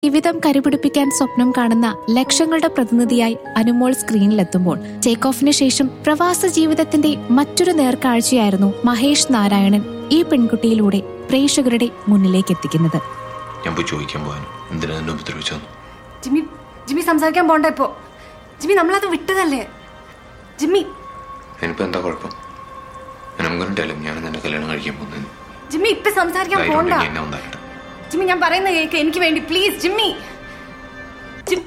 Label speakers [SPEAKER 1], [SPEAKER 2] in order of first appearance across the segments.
[SPEAKER 1] ജീവിതം കരുപിടിപ്പിക്കാൻ സ്വപ്നം കാണുന്ന ലക്ഷങ്ങളുടെ പ്രതിനിധിയായി അനുമോൾ സ്ക്രീനിലെത്തുമ്പോൾ ടേക്ക് ഓഫിന് ശേഷം പ്രവാസ ജീവിതത്തിന്റെ മറ്റൊരു നേർക്കാഴ്ചയായിരുന്നു മഹേഷ് നാരായണൻ ഈ പെൺകുട്ടിയിലൂടെ പ്രേക്ഷകരുടെ മുന്നിലേക്ക് എത്തിക്കുന്നത്
[SPEAKER 2] ഞാൻ പോയി ചോദിക്കാൻ പോകാൻ എന്തിനാ എന്നെ ഉപദ്രവിച്ചു
[SPEAKER 3] ജിമ്മി ജിമ്മി സംസാരിക്കാൻ പോണ്ട ഇപ്പോ ജിമ്മി നമ്മളത് വിട്ടതല്ലേ ജിമ്മി
[SPEAKER 2] എനിക്കിപ്പോ എന്താ കുഴപ്പം നമുക്കൊരു ഞാൻ നിന്നെ കല്യാണം കഴിക്കാൻ പോകുന്നത്
[SPEAKER 3] ജിമ്മി ഇപ്പൊ സംസാരിക്കാൻ
[SPEAKER 2] ധൈര്യം
[SPEAKER 3] പോണ്ട
[SPEAKER 2] ഉണ്ടെങ്കിൽ എന്നെ ഉണ്ടാക്കട്ടെ
[SPEAKER 3] ജിമ്മി ഞാൻ പറയുന്ന കേക്ക് എനിക്ക് വേണ്ടി പ്ലീസ് ജിമ്മി ജിം-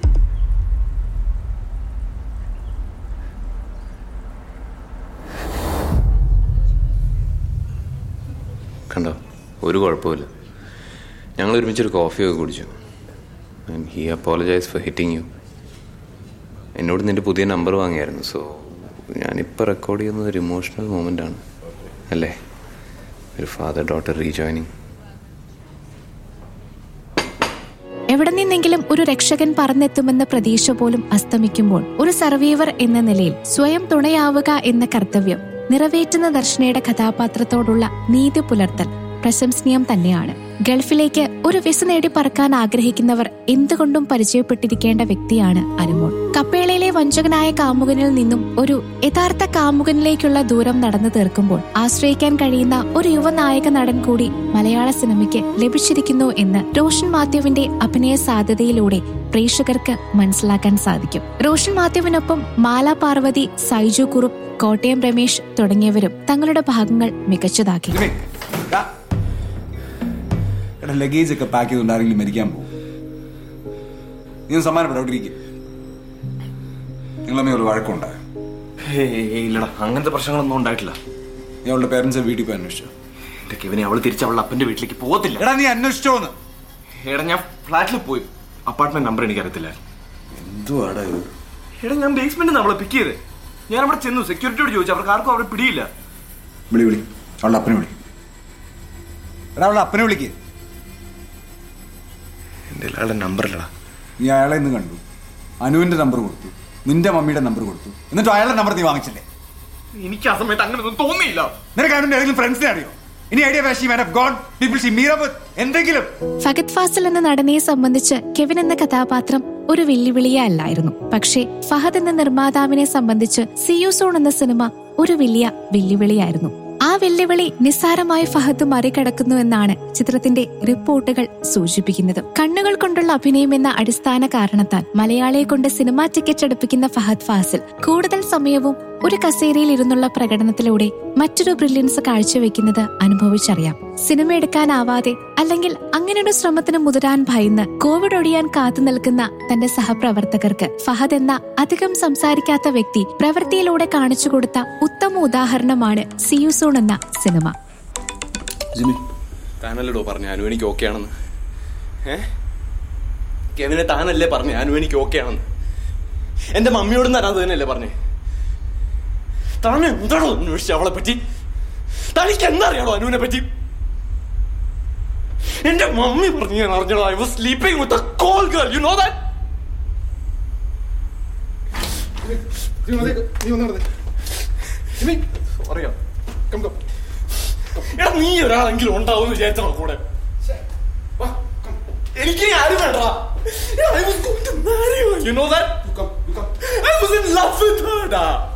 [SPEAKER 2] കണ്ടോ ഒരു കുഴപ്പമില്ല ഞങ്ങൾ ഒരുമിച്ചൊരു കോഫിയൊക്കെ കുടിച്ചു and he apologise for hitting you എന്നോട് നിന്റെ പുതിയ നമ്പർ വാങ്ങിയായിരുന്നു സോ ഞാനിപ്പോൾ റെക്കോർഡ് ചെയ്യുന്നത് ഒരു ഇമോഷണൽ മൂമെൻ്റ് ആണ് അല്ലേ ഒരു ഫാദർ ഡോട്ടർ റീജോയിനിങ്
[SPEAKER 1] എവിടെ നിന്നെങ്കിലും ഒരു രക്ഷകൻ പറന്നെത്തുമെന്ന പ്രതീക്ഷ പോലും അസ്തമിക്കുമ്പോൾ ഒരു സർവൈവർ എന്ന നിലയിൽ സ്വയം തുണയാവുക എന്ന കർത്തവ്യം നിറവേറ്റുന്ന ദർശനയുടെ കഥാപാത്രത്തോടുള്ള നീതി പുലർത്തൽ പ്രശംസനീയം തന്നെയാണ് ഗൾഫിലേക്ക് ഒരു വിസ നേടി പറക്കാൻ ആഗ്രഹിക്കുന്നവർ എന്തുകൊണ്ടും പരിചയപ്പെട്ടിരിക്കേണ്ട വ്യക്തിയാണ് അനുമോൾ കപ്പേളയിലെ വഞ്ചകനായ കാമുകനിൽ നിന്നും ഒരു യഥാർത്ഥ കാമുകനിലേക്കുള്ള ദൂരം നടന്നു തീർക്കുമ്പോൾ ആശ്രയിക്കാൻ കഴിയുന്ന ഒരു യുവനായക നടൻ കൂടി മലയാള സിനിമയ്ക്ക് ലഭിച്ചിരിക്കുന്നു എന്ന് റോഷൻ മാത്യുവിന്റെ അഭിനയ സാധ്യതയിലൂടെ പ്രേക്ഷകർക്ക് മനസ്സിലാക്കാൻ സാധിക്കും റോഷൻ മാത്യുവിനൊപ്പം മാല പാർവതി സൈജു കുറുപ്പ് കോട്ടയം രമേശ് തുടങ്ങിയവരും തങ്ങളുടെ ഭാഗങ്ങൾ മികച്ചതാക്കി
[SPEAKER 4] ജിമ്മി, ദാ. എടാ ലഗേജ് ഒക്കെ പാക്ക് ചെയ്തുകൊണ്ട് ആരെങ്കിലും മരിക്കാൻ പോകും നീ ഒന്ന് സമ്മാനപ്പെടാം അവിടെ ഇരിക്കും നിങ്ങളമ്മ ഒരു വഴക്കമുണ്ടായോ
[SPEAKER 5] ഏയ് ഇല്ലടാ അങ്ങനത്തെ പ്രശ്നങ്ങളൊന്നും ഉണ്ടായിട്ടില്ല
[SPEAKER 4] നീ അവളുടെ പേരൻസ് വീട്ടിൽ പോയി അന്വേഷിച്ചോ
[SPEAKER 5] എന്റെ കെവിനെ അവള് തിരിച്ച് അവളുടെ അപ്പന്റെ വീട്ടിലേക്ക് പോകത്തില്ല
[SPEAKER 4] എടാ നീ അന്വേഷിച്ചോന്ന്
[SPEAKER 5] എടാ ഞാൻ ഫ്ലാറ്റിൽ പോയി അപ്പാർട്ട്മെന്റ് നമ്പർ എനിക്ക് അറിയത്തില്ല
[SPEAKER 4] എന്തുവാടാ ഇത്
[SPEAKER 5] എടാ ഞാൻ ബേസ്മെന്റ് അവളെ പിക്ക് ചെയ്തേ ഞാൻ അവിടെ ചെന്നു സെക്യൂരിറ്റിയോട് ചോദിച്ചു അവർക്ക് ആർക്കും അവിടെ പിടിയില്ല
[SPEAKER 4] വിളി വിളി അവളുടെ അപ്പനെ വിളി എടാ അവളുടെ അപ്പനെ വിളിക്ക്
[SPEAKER 5] എന്റെ അയാളുടെ നമ്പർ ഇല്ലടാ
[SPEAKER 4] നീ അയാളെ ഇന്ന് കണ്ടു അനുവിന്റെ നമ്പർ കൊടുത്തു നിന്റെ മമ്മിയുടെ നമ്പർ കൊടുത്തു എന്നിട്ട് അയാളുടെ നമ്പർ നീ വാങ്ങിച്ചില്ലേ
[SPEAKER 5] എനിക്ക് ആ സമയത്ത് അങ്ങനെ ഒന്നും തോന്നിയില്ല
[SPEAKER 4] നിനക്ക് അനുവിന്റെ ഏതെങ്കിലും ഫ്രണ്ട്സിനെ അറിയോ ഇനി ഐഡിയ വാഷി man of god people she Meera എന്തെങ്കിലും
[SPEAKER 1] ഫഗത് ഫാസിൽ എന്ന നടനെ സംബന്ധിച്ച് കെവിൻ എന്ന കഥാപാത്രം ഒരു വെല്ലുവിളിയേ അല്ലായിരുന്നു പക്ഷേ ഫഹദ് എന്ന നിർമ്മാതാവിനെ സംബന്ധിച്ച് സിയുസോൺ എന്ന സിനിമ ഒരു വലിയ വെല്ലുവിളിയായിരുന്നു ആ വെല്ലുവിളി നിസ്സാരമായി ഫഹദ് മറികടക്കുന്നു എന്നാണ് ചിത്രത്തിന്റെ റിപ്പോർട്ടുകൾ സൂചിപ്പിക്കുന്നത് കണ്ണുകൾ കൊണ്ടുള്ള അഭിനയം എന്ന അടിസ്ഥാന കാരണത്താൽ മലയാളിയെ കൊണ്ട് സിനിമാ ടിക്കറ്റ് എടുപ്പിക്കുന്ന ഫഹദ് ഫാസിൽ കൂടുതൽ സമയവും ഒരു കസേരയിൽ ഇരുന്നുള്ള പ്രകടനത്തിലൂടെ മറ്റൊരു ബ്രില്യൻസ് കാഴ്ചവെക്കുന്നത് അനുഭവിച്ചറിയാം സിനിമ എടുക്കാനാവാതെ അല്ലെങ്കിൽ അങ്ങനെയൊരു ശ്രമത്തിന് മുതിരാൻ ഭയന്ന് കോവിഡ് ഒഴിയാൻ കാത്തു നിൽക്കുന്ന തന്റെ സഹപ്രവർത്തകർക്ക് ഫഹദ് എന്ന അധികം സംസാരിക്കാത്ത വ്യക്തി പ്രവൃത്തിയിലൂടെ കാണിച്ചു കൊടുത്ത ഉത്തമ ഉദാഹരണമാണ് സിയുസോൺ എന്ന സിനിമ
[SPEAKER 4] ജിമ്മി
[SPEAKER 5] താനല്ലടോ പറഞ്ഞു അനു എനിക്ക് ഓക്കെ ആണെന്ന് ഏ കെവിനെ താനല്ലേ പറഞ്ഞു അനു എനിക്ക് ഓക്കെ ആണെന്ന് എന്റെ മമ്മിയോടും താൻ അത് തന്നെയല്ലേ പറഞ്ഞേ താൻ എന്താണോ അന്വേഷിച്ച അവളെ പറ്റി തനിക്ക് എന്തറിയാണോ അനുവിനെ പറ്റി എന്റെ മമ്മി പറഞ്ഞു ഞാൻ അറിഞ്ഞോ I was sleeping with call girl you know that അറിയാം എടാ നീ ഒരാളെങ്കിലും ഉണ്ടാവും വിചാരിച്ചോ കൂടെ വാ, come. എനിക്ക് ഇനി ആരും വേണ്ട I was going to marry her, you know that? I was in love with her, da.